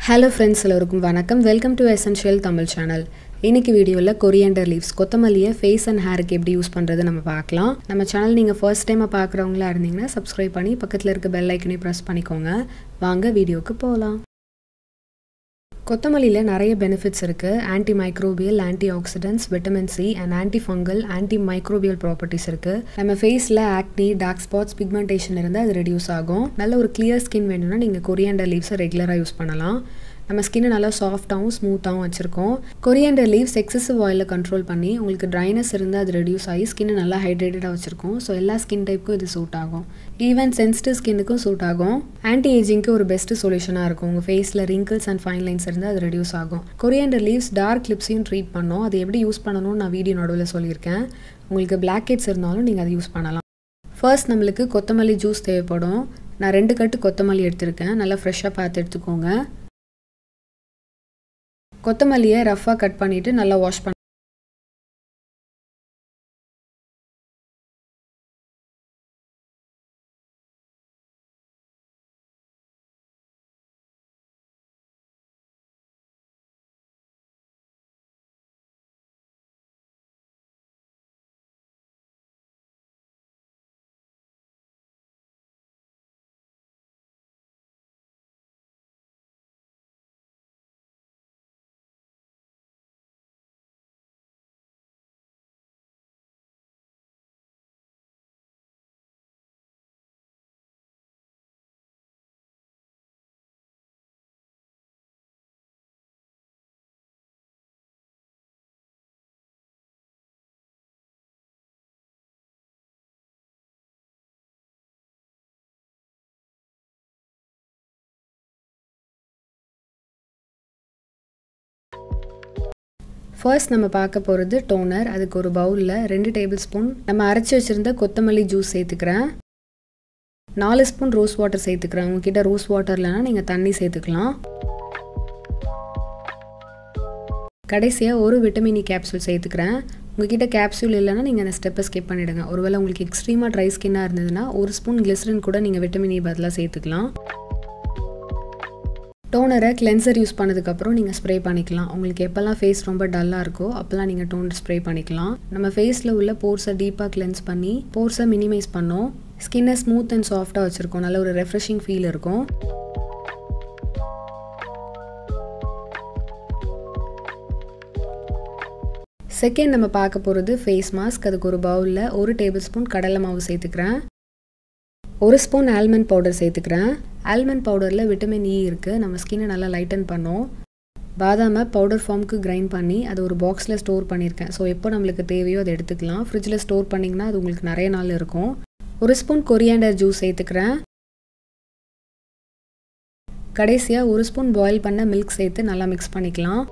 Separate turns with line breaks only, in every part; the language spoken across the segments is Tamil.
ஹலோ ஃப்ரெண்ட்ஸ் எல்லோருக்கும் வணக்கம் welcome to essential Tamil channel இன்னைக்கு வீடியோவில் கொரியண்டர் லீவ்ஸ் கொத்தமல்லியை ஃபேஸ் அண்ட் ஹேருக்கு எப்படி யூஸ் பண்ணுறது நம்ம பார்க்கலாம் நம்ம சேனல் நீங்கள் ஃபர்ஸ்ட் டைமாக பார்க்குறவங்களா இருந்தீங்கன்னா சப்ஸ்கிரைப் பண்ணி பக்கத்தில் இருக்க பெல் ஐக்கனையும் ப்ரெஸ் பண்ணிக்கோங்க வாங்க வீடியோக்கு போகலாம் கொத்தமல்லியில் நிறைய பெனிஃபிட்ஸ் இருக்குது anti microbial anti oxidants vitamin C and anti fungal anti microbial properties இருக்குது நம்ம ஃபேஸில் ஆக்னி டார்க் ஸ்பாட்ஸ் பிக்மெண்டேஷன் இருந்து அது ரெடியூஸ் ஆகும் நல்ல ஒரு கிளியர் ஸ்கின் வேணும்னா நீங்கள் கொரியாண்டர் லீவ்ஸை ரெகுலராக யூஸ் பண்ணலாம் நம்ம ஸ்கின்னை நல்லா சாஃப்டாகவும் ஸ்மூத்தாகவும் வச்சுருக்கோம் கொரியண்டர் லீவ்ஸ் எக்ஸசிவ் ஆயிலில் கண்ட்ரோல் பண்ணி உங்களுக்கு ட்ரைனஸ் இருந்து அது ரெடியூஸ் ஆகி ஸ்கின்னை நல்லா ஹைட்ரேட்டடாக வச்சுருக்கோம் ஸோ எல்லா ஸ்கின் டைப்புக்கும் இது சூட் ஆகும் ஈவன் சென்சிட்டிவ் ஸ்கின்னுக்கும் சூட் ஆகும் ஆன்டி ஏஜிங்க்கு ஒரு பெஸ்ட் சொல்யூஷனாக இருக்கும் உங்கள் ஃபேஸில் ரிங்கிள்ஸ் அண்ட் ஃபைன் லைன்ஸ் இருந்து அது ரெடியூஸ் ஆகும் கொரியண்டர் லீவ்ஸ் டார்க் லிப்ஸையும் ட்ரீட் பண்ணோம் அது எப்படி யூஸ் பண்ணணும்னு நான் வீடியோ நடுவில் சொல்லியிருக்கேன் உங்களுக்கு பிளாக் ஹெட்ஸ் இருந்தாலும் நீங்கள் அதை யூஸ் பண்ணலாம் ஃபர்ஸ்ட் நம்மளுக்கு கொத்தமல்லி ஜூஸ் தேவைப்படும் நான் ரெண்டு கட்டு கொத்தமல்லி எடுத்திருக்கேன் நல்லா ஃப்ரெஷ்ஷாக பார்த்து எடுத்துக்கோங்க கொத்தமல்லியை ரஃப்பாக கட் பண்ணிவிட்டு நல்லா வாஷ் பண்ண ஃபர்ஸ்ட் நம்ம பார்க்க போகிறது டோனர் அதுக்கு ஒரு பவுலில் ரெண்டு டேபிள் ஸ்பூன் நம்ம அரைச்சி வச்சுருந்த கொத்தமல்லி ஜூஸ் சேர்த்துக்கிறேன் நாலு ஸ்பூன் ரோஸ் வாட்டர் சேர்த்துக்கிறேன் உங்ககிட்ட ரோஸ் வாட்டர் இல்லைனா நீங்கள் தண்ணி சேர்த்துக்கலாம் கடைசியாக ஒரு விட்டமின் இ கேப்சூல் சேர்த்துக்கிறேன் உங்ககிட்ட கேப்சூல் இல்லைனா நீங்கள் அந்த ஸ்டெப்பை ஸ்கிப் பண்ணிவிடுங்க ஒருவேளை உங்களுக்கு எக்ஸ்ட்ரீமாக ட்ரை ஸ்கின்னாக இருந்ததுன்னா ஒரு ஸ்பூன் கிளிசரின் கூட நீங்கள் விட்டமின் இ பதிலாக சேர்த்துக்கலாம் டோனரை கிளென்சர் யூஸ் பண்ணதுக்கப்புறம் நீங்கள் ஸ்ப்ரே பண்ணிக்கலாம் உங்களுக்கு எப்போல்லாம் ஃபேஸ் ரொம்ப டல்லாக இருக்கோ அப்போல்லாம் நீங்கள் டோனர் ஸ்ப்ரே பண்ணிக்கலாம் நம்ம ஃபேஸில் உள்ள போர்ஸை டீப்பாக கிளென்ஸ் பண்ணி போர்ஸை மினிமைஸ் பண்ணோம் ஸ்கின்னை ஸ்மூத் அண்ட் சாஃப்டாக வச்சுருக்கோம் நல்ல ஒரு ரெஃப்ரெஷிங் ஃபீல் இருக்கும் செகண்ட் நம்ம பார்க்க போகிறது ஃபேஸ் மாஸ்க் அதுக்கு ஒரு பவுலில் ஒரு டேபிள் ஸ்பூன் கடலை மாவு சேர்த்துக்கிறேன் ஒரு ஸ்பூன் ஆல்மண்ட் பவுடர் சேர்த்துக்கிறேன் ஆல்மண்ட் பவுடரில் விட்டமின் இ இருக்குது நம்ம ஸ்கின்னை நல்லா லைட்டன் பண்ணோம் பாதாமை பவுடர் ஃபார்முக்கு கிரைண்ட் பண்ணி அது ஒரு பாக்ஸில் ஸ்டோர் பண்ணியிருக்கேன் ஸோ எப்போ நம்மளுக்கு தேவையோ அதை எடுத்துக்கலாம் ஃப்ரிட்ஜில் ஸ்டோர் பண்ணிங்கன்னா அது உங்களுக்கு நிறைய நாள் இருக்கும் ஒரு ஸ்பூன் கொரியாண்டர் ஜூஸ் சேர்த்துக்கிறேன் கடைசியாக ஒரு ஸ்பூன் பாயில் பண்ண மில்க் சேர்த்து நல்லா மிக்ஸ் பண்ணிக்கலாம்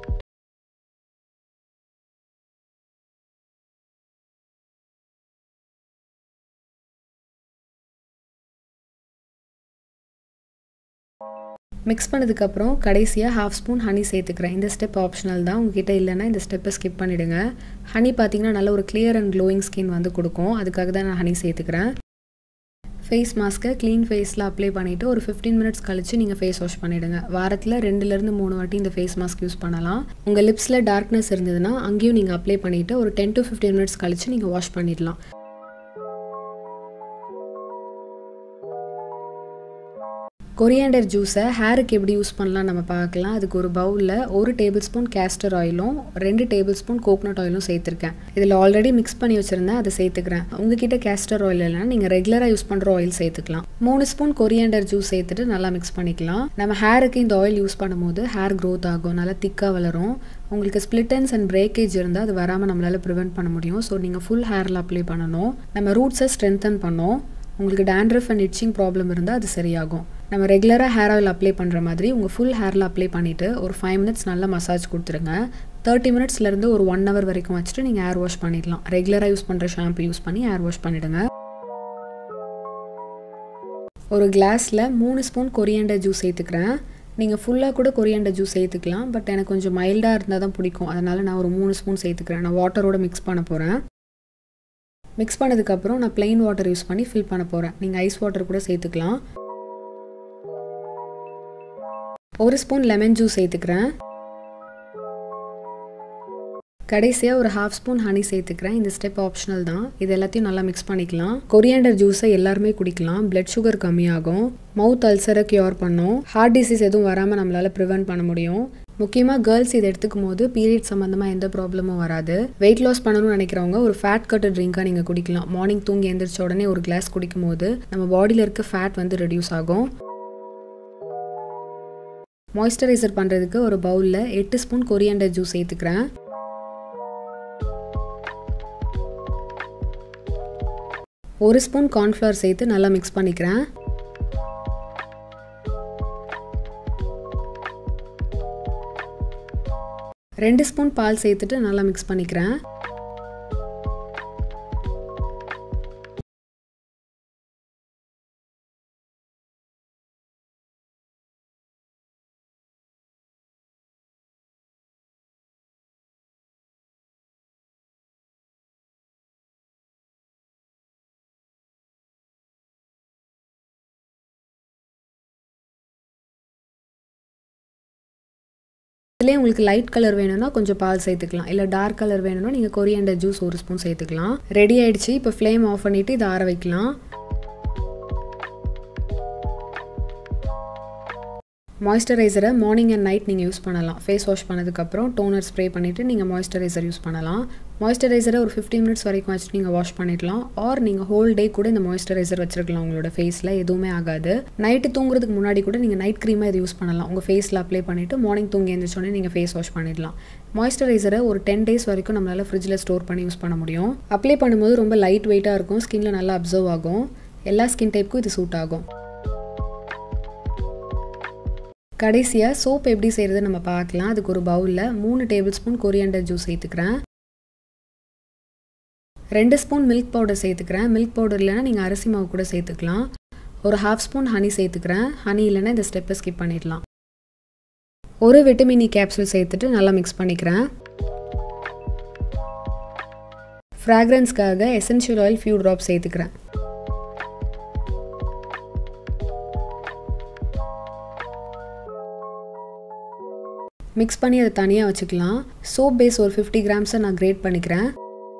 மிக்ஸ் பண்ணதுக்கப்புறம் கடைசியாக ஹாஃப் ஸ்பூன் ஹனி சேர்த்துக்கிறேன் இந்த ஸ்டெப் ஆப்ஷனல் தான் உங்ககிட்ட இல்லைன்னா இந்த ஸ்டெப்பை ஸ்கிப் பண்ணிவிடுங்க ஹனி பார்த்தீங்கன்னா நல்ல ஒரு கிளியர் அண்ட் க்ளோயிங் ஸ்கின் வந்து கொடுக்கும் அதுக்காக தான் நான் ஹனி சேர்த்துக்கிறேன் ஃபேஸ் மாஸ்க்கை க்ளீன் ஃபேஸில் அப்ளை பண்ணிவிட்டு ஒரு ஃபிஃப்டீன் மினிட்ஸ் கழித்து நீங்கள் ஃபேஸ் வாஷ் பண்ணிவிடுங்க வாரத்தில் ரெண்டுலேருந்து மூணு வாட்டி இந்த ஃபேஸ் மாஸ்க் யூஸ் பண்ணலாம் உங்கள் லிப்ஸில் டார்க்னஸ் இருந்ததுன்னா அங்கேயும் நீங்கள் அப்ளை பண்ணிவிட்டு ஒரு டென் டு ஃபிஃப்டீன் மினிட்ஸ் கழித்து நீங்கள் வாஷ் பண்ணிடலாம் கொரியாண்டர் ஜூஸை ஹேருக்கு எப்படி யூஸ் பண்ணலாம் நம்ம பார்க்கலாம் அதுக்கு ஒரு பவுலில் ஒரு டேபிள் ஸ்பூன் கேஸ்டர் ஆயிலும் ரெண்டு டேபிள் ஸ்பூன் கோகனட் ஆயிலும் சேர்த்துருக்கேன் இதில் ஆல்ரெடி மிக்ஸ் பண்ணி வச்சுருந்தேன் அதை சேர்த்துக்கிறேன் உங்ககிட்ட கேஸ்டர் ஆயில் இல்லைனா நீங்கள் ரெகுலராக யூஸ் பண்ணுற ஆயில் சேர்த்துக்கலாம் மூணு ஸ்பூன் கொரியாண்டர் ஜூஸ் சேர்த்துட்டு நல்லா மிக்ஸ் பண்ணிக்கலாம் நம்ம ஹேருக்கு இந்த ஆயில் யூஸ் பண்ணும்போது ஹேர் க்ரோத் ஆகும் நல்லா திக்காக வளரும் உங்களுக்கு ஸ்பிளிட்டன்ஸ் அண்ட் பிரேக்கேஜ் இருந்தால் அது வராமல் நம்மளால் ப்ரிவெண்ட் பண்ண முடியும் ஸோ நீங்கள் ஃபுல் ஹேரில் அப்ளை பண்ணணும் நம்ம ரூட்ஸை ஸ்ட்ரென்தன் பண்ணோம் உங்களுக்கு டேண்ட்ரஃப் அண்ட் இச்சிங் ப்ராப்ளம் இருந்தால் அது சரியாகும் நம்ம ரெகுலராக ஹேர் ஆயில் அப்ளை பண்ணுற மாதிரி உங்கள் ஃபுல் ஹேரில் அப்ளை பண்ணிவிட்டு ஒரு ஃபைவ் மினிட்ஸ் நல்லா மசாஜ் கொடுத்துருங்க தேர்ட்டி மினிட்ஸ்லேருந்து ஒரு ஒன் ஹவர் வரைக்கும் வச்சுட்டு நீங்கள் ஹேர் வாஷ் பண்ணிடலாம் ரெகுலராக யூஸ் பண்ணுற ஷாம்பு யூஸ் பண்ணி ஹேர் வாஷ் பண்ணிவிடுங்க ஒரு கிளாஸில் மூணு ஸ்பூன் கொரியாண்டர் ஜூஸ் சேர்த்துக்கிறேன் நீங்கள் ஃபுல்லாக கூட கொரியாண்டர் ஜூஸ் சேர்த்துக்கலாம் பட் எனக்கு கொஞ்சம் மைல்டாக இருந்தால் தான் பிடிக்கும் அதனால் நான் ஒரு மூணு ஸ்பூன் சேர்த்துக்கிறேன் நான் வாட்டரோட மிக்ஸ் பண்ண போகிறேன் மிக்ஸ் பண்ணதுக்கப்புறம் நான் பிளெயின் வாட்டர் யூஸ் பண்ணி ஃபில் பண்ண போகிறேன் நீங்கள் ஐஸ் வாட்டர் கூட சேர்த்துக்கலாம் ஒரு ஸ்பூன் லெமன் ஜூஸ் சேர்த்துக்கிறேன் கடைசியாக ஒரு ஹாஃப் ஸ்பூன் ஹனி சேர்த்துக்கிறேன் இந்த ஸ்டெப் ஆப்ஷனல் தான் இது எல்லாத்தையும் நல்லா மிக்ஸ் பண்ணிக்கலாம் கொரியாண்டர் ஜூஸை எல்லாருமே குடிக்கலாம் பிளட் சுகர் கம்மியாகும் மவுத் அல்சரை க்யூர் பண்ணும் ஹார்ட் டிசீஸ் எதுவும் வராமல் நம்மளால் ப்ரிவென்ட் பண்ண முடியும் முக்கியமாக கேர்ள்ஸ் இதை எடுத்துக்கும் போது பீரியட் சம்மந்தமாக எந்த ப்ராப்ளமும் வராது வெயிட் லாஸ் பண்ணணும்னு நினைக்கிறவங்க ஒரு ஃபேட் கட்டு ட்ரிங்காக நீங்கள் குடிக்கலாம் மார்னிங் தூங்கி எழுந்திரிச்ச உடனே ஒரு கிளாஸ் குடிக்கும் போது நம்ம பாடியில் இருக்க ஃபேட் வந்து ரெடியூஸ் ஆகும் மாய்ஸ்சரைசர் பண்ணுறதுக்கு ஒரு பவுலில் எட்டு ஸ்பூன் கொரியாண்டர் ஜூஸ் சேர்த்துக்கிறேன் ஒரு ஸ்பூன் கார்ன்ஃப்ளவர் சேர்த்து நல்லா மிக்ஸ் பண்ணிக்கிறேன் ரெண்டு ஸ்பூன் பால் சேர்த்துட்டு நல்லா மிக்ஸ் பண்ணிக்கிறேன் இதுலேயே உங்களுக்கு லைட் கலர் வேணும்னா கொஞ்சம் பால் சேர்த்துக்கலாம் இல்லை டார்க் கலர் வேணும்னா நீங்கள் கொரியாண்டர் ஜூஸ் ஒரு ஸ்பூன் சேர்த்துக்கலாம் ரெடி ஆயிடுச்சு இப்போ ஃப்ளேம் ஆஃப் பண்ணிவிட்டு இதை ஆற வைக்கலாம் மாய்ஸ்சரைசரை மார்னிங் அண்ட் நைட் நீங்கள் யூஸ் பண்ணலாம் ஃபேஸ் வாஷ் பண்ணதுக்கப்புறம் டோனர் ஸ்ப்ரே பண்ணிவிட்டு நீங்கள் மாய்ஸ்சரைசர் யூஸ் பண்ணலாம் மாய்ஸ்சரைசரை ஒரு ஃபிஃப்டீன் மினிட்ஸ் வரைக்கும் வச்சுட்டு நீங்கள் வாஷ் பண்ணிடலாம் ஆர் நீங்கள் ஹோல் டே கூட இந்த மாய்ஸ்சரைசர் வச்சிருக்கலாம் உங்களோட ஃபேஸில் எதுவுமே ஆகாது நைட்டு தூங்குறதுக்கு முன்னாடி கூட நீங்கள் நைட் க்ரீமாக இது யூஸ் பண்ணலாம் உங்கள் ஃபேஸில் அப்ளை பண்ணிவிட்டு மார்னிங் தூங்கி எழுந்திரிச்சோடனே நீங்கள் ஃபேஸ் வாஷ் பண்ணிடலாம் மாய்ஸ்சரைசரை ஒரு டென் டேஸ் வரைக்கும் நம்மளால் ஃப்ரிட்ஜில் ஸ்டோர் பண்ணி யூஸ் பண்ண முடியும் அப்ளை பண்ணும்போது ரொம்ப லைட் வெயிட்டாக இருக்கும் ஸ்கின்ல நல்லா அப்சர்வ் ஆகும் எல்லா ஸ்கின் டைப்புக்கும் இது சூட் ஆகும் கடைசியாக சோப் எப்படி செய்கிறது நம்ம பார்க்கலாம் அதுக்கு ஒரு பவுலில் மூணு டேபிள் ஸ்பூன் கொரியாண்டர் ஜூஸ் சேர்த்துக்கிறேன் ரெண்டு ஸ்பூன் மில்க் பவுடர் சேர்த்துக்கிறேன் மில்க் பவுடர் இல்லைனா நீங்கள் அரிசி மாவு கூட சேர்த்துக்கலாம் ஒரு ஹாஃப் ஸ்பூன் ஹனி சேர்த்துக்கிறேன் ஹனி இல்லைன்னா இந்த ஸ்டெப்பை ஸ்கிப் பண்ணிடலாம் ஒரு விட்டமின் இ கேப்சூல் சேர்த்துட்டு நல்லா மிக்ஸ் பண்ணிக்கிறேன் ஃப்ராக்ரன்ஸ்க்காக எசென்ஷியல் ஆயில் ஃபியூ ட்ராப் சேர்த்துக்கிறேன் மிக்ஸ் பண்ணி அதை தனியாக வச்சுக்கலாம் சோப் பேஸ் ஒரு ஃபிஃப்டி கிராம்ஸை நான் கிரேட் பண்ணிக்கிறேன்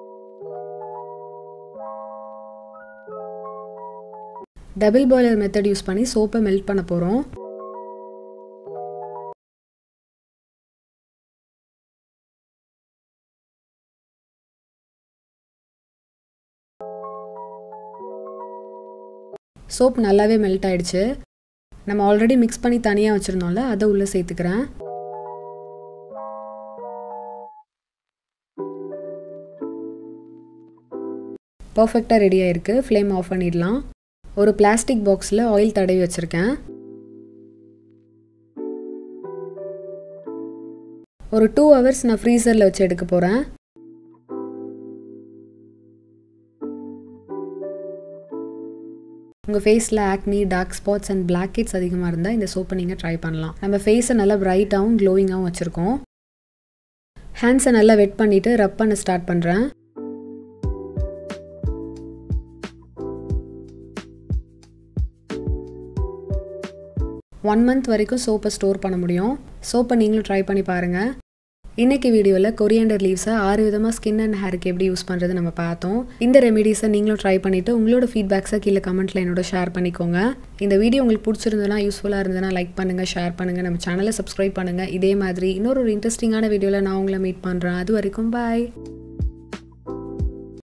டபுள் பாய்லர் மெத்தட் யூஸ் பண்ணி சோப்பை மெல்ட் பண்ண போகிறோம் சோப் நல்லாவே மெல்ட் ஆயிடுச்சு நம்ம ஆல்ரெடி மிக்ஸ் பண்ணி தனியாக வச்சுருந்தோம்ல அதை உள்ளே சேர்த்துக்கிறேன் பர்ஃபெக்டாக ரெடி ஆயிருக்கு ஃப்ளேம் ஆஃப் பண்ணிடலாம் ஒரு பிளாஸ்டிக் பாக்ஸில் ஆயில் தடவி வச்சுருக்கேன் ஒரு டூ ஹவர்ஸ் நான் ஃப்ரீசரில் வச்சு எடுக்க போகிறேன் உங்கள் ஃபேஸில் acne dark spots and blackheads அதிகமாக இருந்தால் இந்த சோப்பை நீங்கள் ட்ரை பண்ணலாம் நம்ம ஃபேஸை நல்லா பிரைட்டாகவும் க்ளோயிங்காகவும் வச்சுருக்கோம் ஹேண்ட்ஸை நல்லா வெட் பண்ணிவிட்டு ரப் பண்ண ஸ்டார்ட் பண்ணுறேன் ஒன் மந்த் வரைக்கும் சோப்பை ஸ்டோர் பண்ண முடியும் சோப்பை நீங்களும் ட்ரை பண்ணி பாருங்கள் இன்றைக்கி வீடியோவில் கொரியாண்டர் லீவ்ஸை ஆறு விதமாக ஸ்கின் அண்ட் ஹேருக்கு எப்படி யூஸ் பண்ணுறது நம்ம பார்த்தோம் இந்த ரெமெடிஸை நீங்களும் ட்ரை பண்ணிவிட்டு உங்களோட ஃபீட்பேக்ஸை கீழே கமெண்ட்டில் என்னோட ஷேர் பண்ணிக்கோங்க இந்த வீடியோ உங்களுக்கு பிடிச்சிருந்ததுனா யூஸ்ஃபுல்லாக இருந்ததுன்னா லைக் பண்ணுங்கள் ஷேர் பண்ணுங்கள் நம்ம சேனலை சப்ஸ்கிரைப் பண்ணுங்கள் இதே மாதிரி இன்னொரு ஒரு இன்ட்ரெஸ்டிங்கான வீடியோவில் நான் உங்களை மீட் பண்ணுறேன் அது வரைக்கும் பாய்